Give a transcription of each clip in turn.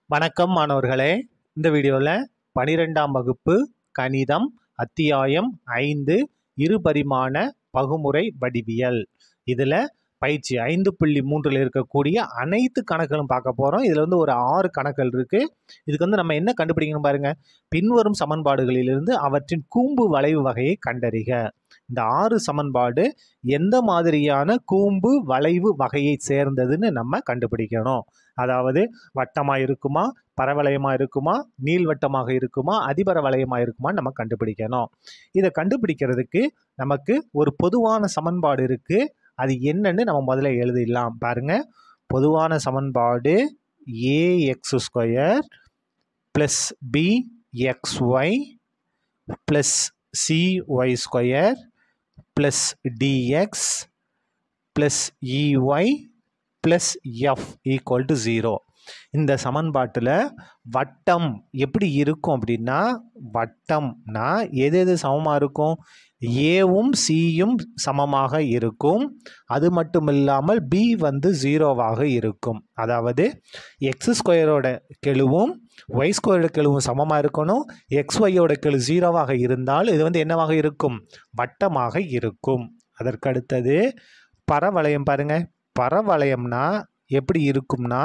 வணக்கம் மாணவர்களே இந்த வீடியோவில் பனிரெண்டாம் வகுப்பு கணிதம் அத்தியாயம் ஐந்து இருபரிமாண பகுமுறை வடிவியல் இதில் பயிற்சி ஐந்து புள்ளி மூன்றில் இருக்கக்கூடிய அனைத்து கணக்குகளும் பார்க்க போகிறோம் இதில் வந்து ஒரு ஆறு கணக்குகள் இருக்குது இதுக்கு வந்து நம்ம என்ன கண்டுபிடிக்கணும் பாருங்க பின்வரும் சமன்பாடுகளிலிருந்து அவற்றின் கூம்பு வளைவு வகையை கண்டறிக இந்த ஆறு சமன்பாடு எந்த மாதிரியான கூம்பு வளைவு வகையை சேர்ந்ததுன்னு நம்ம கண்டுபிடிக்கணும் அதாவது வட்டமாக இருக்குமா பரவளையமாக இருக்குமா நீள்வட்டமாக இருக்குமா அதிபர வளையமாக இருக்குமான்னு நம்ம கண்டுபிடிக்கணும் இதை கண்டுபிடிக்கிறதுக்கு நமக்கு ஒரு பொதுவான சமன்பாடு இருக்குது அது என்னன்னு நம்ம முதல்ல எழுதிடலாம் பாருங்க பொதுவான சமன்பாடு a x square plus b x y plus c y square plus d x plus e y plus f equal to zero இந்த சமன்பாட்டில் வட்டம் எப்படி இருக்கும் அப்படின்னா வட்டம்னா எது எது சமமாக இருக்கும் ஏவும் சியும் சமமாக இருக்கும் அது மட்டும் இல்லாமல் பி வந்து ஜீரோவாக இருக்கும் அதாவது எக்ஸ் ஸ்கொயரோட கெழுவும் ஒய் ஸ்கொயரோட கெழுவும் சமமாக இருக்கணும் எக்ஸ் ஒய்யோட கெழு ஜீரோவாக இருந்தால் இது வந்து என்னவாக இருக்கும் வட்டமாக இருக்கும் அதற்கடுத்தது பரவளையம் பாருங்க பரவளையம்னா எப்படி இருக்கும்னா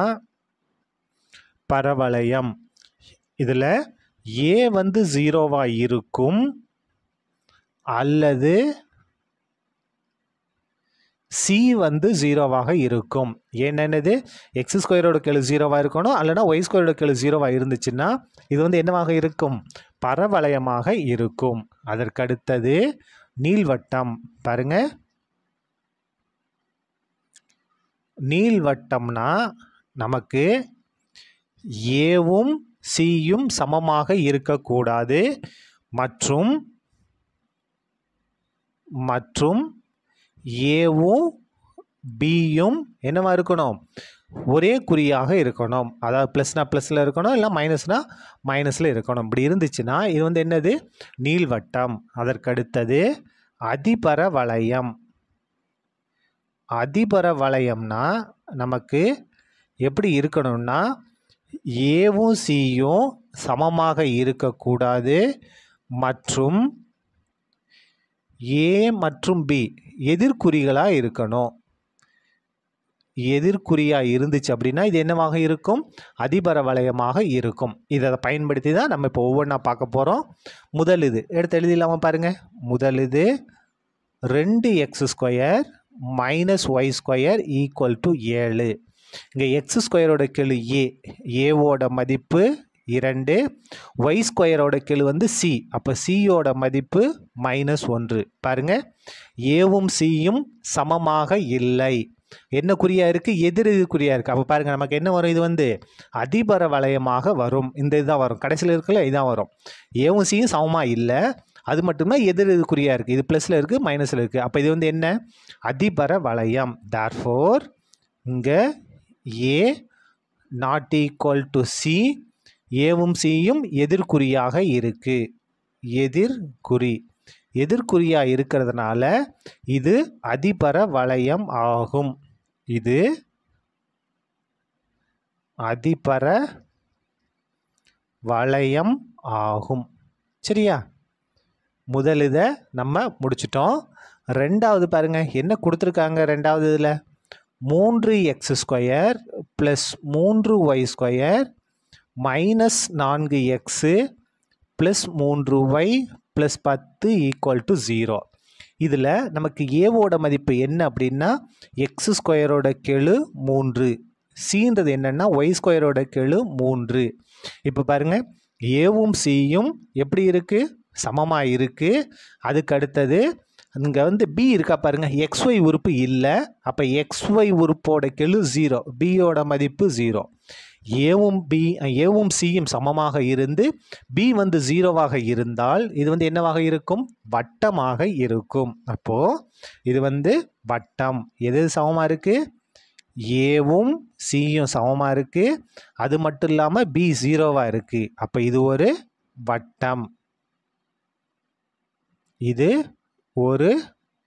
பரவளையம் இதில் ஏ வந்து ஜீரோவாக இருக்கும் அல்லது சி வந்து ஜீரோவாக இருக்கும் என்னென்னது எக்ஸ் ஸ்கொயரோட கெழு ஜீரோவாக இருக்கணும் அல்லனா ஒய் ஸ்கொயரோட கெழு ஜீரோவாக இருந்துச்சுன்னா இது வந்து என்னவாக இருக்கும் பரவளையமாக இருக்கும் அதற்கடுத்தது நீள்வட்டம் பாருங்க நீள்வட்டம்னா நமக்கு ஏவும் சியும் சமமாக இருக்கக்கூடாது மற்றும் மற்றும் ஏவும் பியும் என்னவா இருக்கணும் ஒரே குறியாக இருக்கணும் அதாவது ப்ளஸ்னா ப்ளஸில் இருக்கணும் இல்லை மைனஸ்னா மைனஸில் இருக்கணும் இப்படி இருந்துச்சுன்னா இது வந்து என்னது நீள்வட்டம் அதற்கடுத்தது அதிபர வளையம் அதிபர வளையம்னா நமக்கு எப்படி இருக்கணும்னா ஏவும் சியும் சமமாக இருக்கக்கூடாது மற்றும் ஏ மற்றும் பி எதிர்குறிகளாக இருக்கணும் எதிர்குறியாக இருந்துச்சு அப்படின்னா இது என்னவாக இருக்கும் அதிபர வளையமாக இருக்கும் இதை பயன்படுத்தி தான் நம்ம இப்போ ஒவ்வொன்றா பார்க்க போகிறோம் முதல் இது எடுத்து எழுதிடலாமா பாருங்கள் முதல் இது ரெண்டு x square minus y square equal to ஏழு இங்கே எக்ஸ் ஸ்கொயரோட கெழு ஏ ஏவோட மதிப்பு இரண்டு ஒய் ஸ்கொயரோட கெழு வந்து சி அப்போ சியோட மதிப்பு மைனஸ் ஒன்று பாருங்க ஏவும் சியும் சமமாக இல்லை என்ன குறியா இருக்குது எதிர் எதிர் குறியா இருக்குது அப்போ பாருங்கள் நமக்கு என்ன வரும் இது வந்து அதிபர வளையமாக வரும் இந்த இதுதான் வரும் கடைசியில் இருக்குல்ல இதான் வரும் ஏவும் சியும் சமமாக இல்லை அது மட்டும்தான் எதிர் எதிர் குறியா இருக்குது இது ப்ளஸில் இருக்குது மைனஸில் இருக்குது அப்போ இது வந்து என்ன அதிபர வளையம் தேர்ஃபோர் இங்கே a not equal to c ஏவும் சியும் எதிர்குறியாக இருக்கு எதிர்குறி எதிர்குறியாக இருக்கிறதுனால இது அதிபர வளையம் ஆகும் இது அதிபர வளையம் ஆகும் சரியா முதல் இதை நம்ம முடிச்சிட்டோம் ரெண்டாவது பாருங்க என்ன கொடுத்துருக்காங்க ரெண்டாவது இதில் மூன்று எக்ஸ் ஸ்கொயர் ப்ளஸ் மூன்று ஒய் ஸ்கொயர் மைனஸ் நான்கு எக்ஸு ப்ளஸ் மூன்று ஒய் ப்ளஸ் பத்து ஈக்குவல் டு ஜீரோ இதில் நமக்கு ஏவோட மதிப்பு என்ன அப்படின்னா எக்ஸ் ஸ்கொயரோட கெழு மூன்று சீன்றது என்னென்னா ஒய் ஸ்கொயரோட கெழு மூன்று இப்போ பாருங்கள் ஏவும் சியும் எப்படி இருக்குது சமமாக இருக்குது அதுக்கு அடுத்தது இங்கே வந்து பி இருக்கா பாருங்க எக்ஸ்ஒய் உறுப்பு இல்லை அப்போ எக்ஸ்ஒய் உறுப்போட கெழு ஜீரோ பியோட மதிப்பு ஜீரோ ஏவும் பி ஏவும் சியும் சமமாக இருந்து பி வந்து ஜீரோவாக இருந்தால் இது வந்து என்னவாக இருக்கும் வட்டமாக இருக்கும் அப்போது இது வந்து வட்டம் எது சமமாக இருக்குது ஏவும் சியும் சமமாக இருக்குது அது மட்டும் இல்லாமல் பி ஜீரோவாக இருக்குது அப்போ இது ஒரு வட்டம் இது ஒரு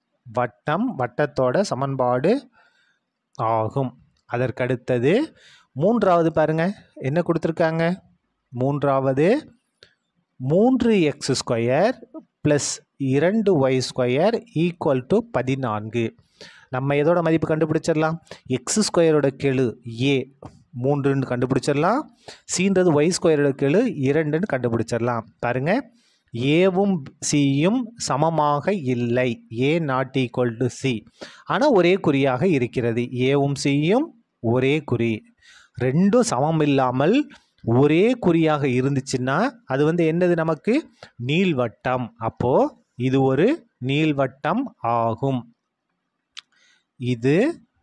வட்டம் வட்டத்தோட சமன்பாடு ஆகும் அதற்கடுத்தது மூன்றாவது பாருங்க என்ன கொடுத்துருக்காங்க மூன்றாவது மூன்று எக்ஸ் ஸ்கொயர் ப்ளஸ் இரண்டு ஒய் ஸ்கொயர் ஈக்குவல் டு பதினான்கு நம்ம எதோட மதிப்பு கண்டுபிடிச்சிடலாம் எக்ஸ் ஸ்கொயரோட கெழு ஏ மூன்றுன்னு கண்டுபிடிச்சிடலாம் சீன்றது ஒய் ஸ்கொயரோட கெழு இரண்டுன்னு கண்டுபிடிச்சிடலாம் பாருங்க ஏவும் சியும் சமமாக இல்லை a not equal to c ஆனால் ஒரே குறியாக இருக்கிறது ஏவும் சியும் ஒரே குறி ரெண்டும் சமம் இல்லாமல் ஒரே குறியாக இருந்துச்சுன்னா அது வந்து என்னது நமக்கு நீள்வட்டம் அப்போ இது ஒரு நீள்வட்டம் ஆகும் இது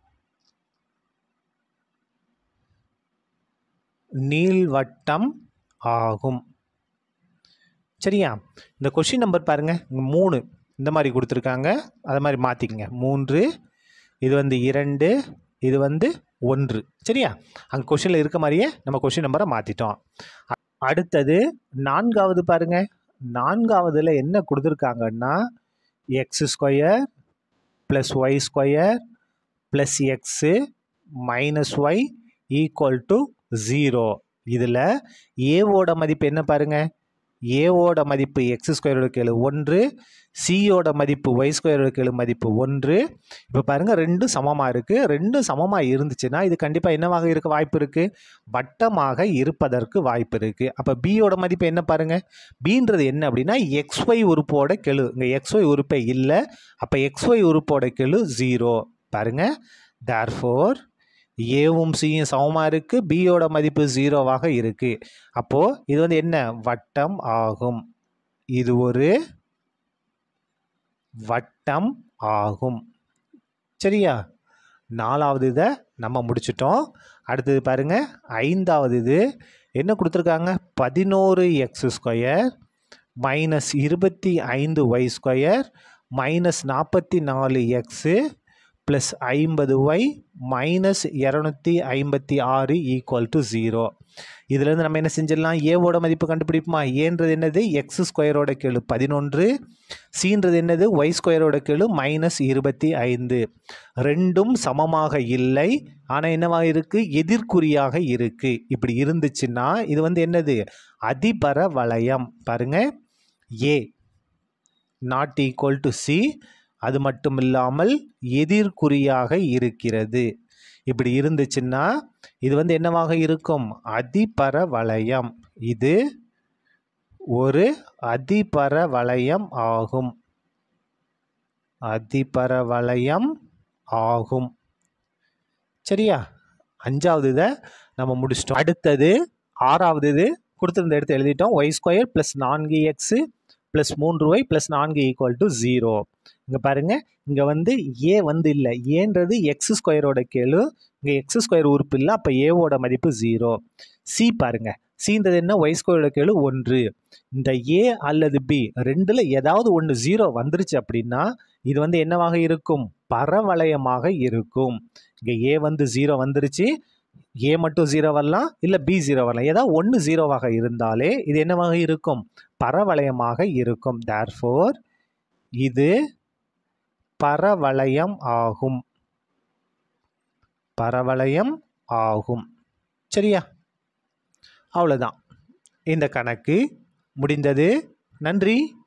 நீள்வட்டம் ஆகும் சரியா இந்த கொஷின் நம்பர் பாருங்க இங்க மூணு இந்த மாதிரி கொடுத்துருக்காங்க அது மாதிரி மாற்றிக்கங்க மூன்று இது வந்து இரண்டு இது வந்து ஒன்று சரியா அங்கே கொஷினில் இருக்க மாதிரியே நம்ம கொஷின் நம்பரை மாற்றிட்டோம் அடுத்தது நான்காவது பாருங்க நான்காவதுல என்ன கொடுத்துருக்காங்கன்னா x square plus y square plus x minus y equal to zero இதில் ஏவோட மதிப்பு என்ன பாருங்க ஏவோட மதிப்பு எக்ஸ் ஸ்கொயரோட கேளு ஒன்று சியோட மதிப்பு ஒய் ஸ்கொயரோட கேளு மதிப்பு ஒன்று இப்போ பாருங்கள் ரெண்டும் சமமாக இருக்குது ரெண்டும் சமமாக இருந்துச்சுன்னா இது கண்டிப்பாக என்னவாக இருக்க வாய்ப்பு இருக்குது வட்டமாக இருப்பதற்கு வாய்ப்பு இருக்குது அப்போ பியோட மதிப்பு என்ன பாருங்கள் பீன்றது என்ன அப்படின்னா எக்ஸ்ஒய் உறுப்போட கெழு இங்கே எக்ஸ்ஒய் உறுப்பே இல்லை அப்போ எக்ஸ்ஒய் உறுப்போட கெழு ஜீரோ பாருங்கள் தேர்ஃபோர் ஏவும் சியும் சமமாக இருக்குது பியோட மதிப்பு ஜீரோவாக இருக்குது அப்போது இது வந்து என்ன வட்டம் ஆகும் இது ஒரு வட்டம் ஆகும் சரியா நாலாவது இதை நம்ம முடிச்சிட்டோம் அடுத்தது பாருங்க ஐந்தாவது இது என்ன கொடுத்துருக்காங்க பதினோரு எக்ஸ் ஸ்கொயர் மைனஸ் இருபத்தி ஐந்து ஒய் ஸ்கொயர் மைனஸ் நாற்பத்தி நாலு எக்ஸு ப்ளஸ் ஐம்பது ஒய் மைனஸ் இரநூத்தி ஐம்பத்தி ஆறு ஈக்குவல் டு ஜீரோ இதுலேருந்து நம்ம என்ன செஞ்சிடலாம் ஏவோட மதிப்பு கண்டுபிடிப்போமா ஏன்றது என்னது எக்ஸ் ஸ்கொயரோட கெழு பதினொன்று சீன்றது என்னது ஒய் ஸ்கொயரோட கெழு மைனஸ் இருபத்தி ஐந்து ரெண்டும் சமமாக இல்லை ஆனால் என்னவாக இருக்குது எதிர்குறியாக இருக்குது இப்படி இருந்துச்சுன்னா இது வந்து என்னது அதிபர வளையம் பாருங்க a not equal to c அது மட்டும் இல்லாமல் எதிர்குறியாக இருக்கிறது இப்படி இருந்துச்சுன்னா இது வந்து என்னவாக இருக்கும் அதிபர வளையம் இது ஒரு அதிபர வளையம் ஆகும் அதிபர வளையம் ஆகும் சரியா அஞ்சாவது இதை நம்ம முடிச்சிட்டோம் அடுத்தது ஆறாவது இது கொடுத்துருந்த இடத்த எழுதிட்டோம் ஒய் ஸ்கொயர் ப்ளஸ் நான்கு எக்ஸு ப்ளஸ் மூன்று ஒய் ப்ளஸ் நான்கு ஈக்குவல் டு ஜீரோ இங்கே பாருங்க இங்கே வந்து ஏ வந்து இல்லை ஏன்றது எக்ஸ் ஸ்கொயரோட கேளு இங்கே எக்ஸ் ஸ்கொயர் உறுப்பு இல்லை அப்போ ஏவோட மதிப்பு ஜீரோ சி பாருங்க சீன்றது என்ன ஒய் ஸ்கொயரோட கேளு ஒன்று இந்த ஏ அல்லது பி ரெண்டில் ஏதாவது ஒன்று ஜீரோ வந்துருச்சு அப்படின்னா இது வந்து என்னவாக இருக்கும் பரவளையமாக இருக்கும் இங்கே ஏ வந்து ஜீரோ வந்துருச்சு ஏ மட்டும் ஜீரோ வரலாம் இல்லை பி ஜீரோ வரலாம் ஏதாவது ஒன்று ஜீரோவாக இருந்தாலே இது என்னவாக இருக்கும் பரவளையமாக இருக்கும் தேர்ஃபோர் இது பரவளையம் ஆகும் பரவளையம் ஆகும் சரியா அவ்வளோதான் இந்த கணக்கு முடிந்தது நன்றி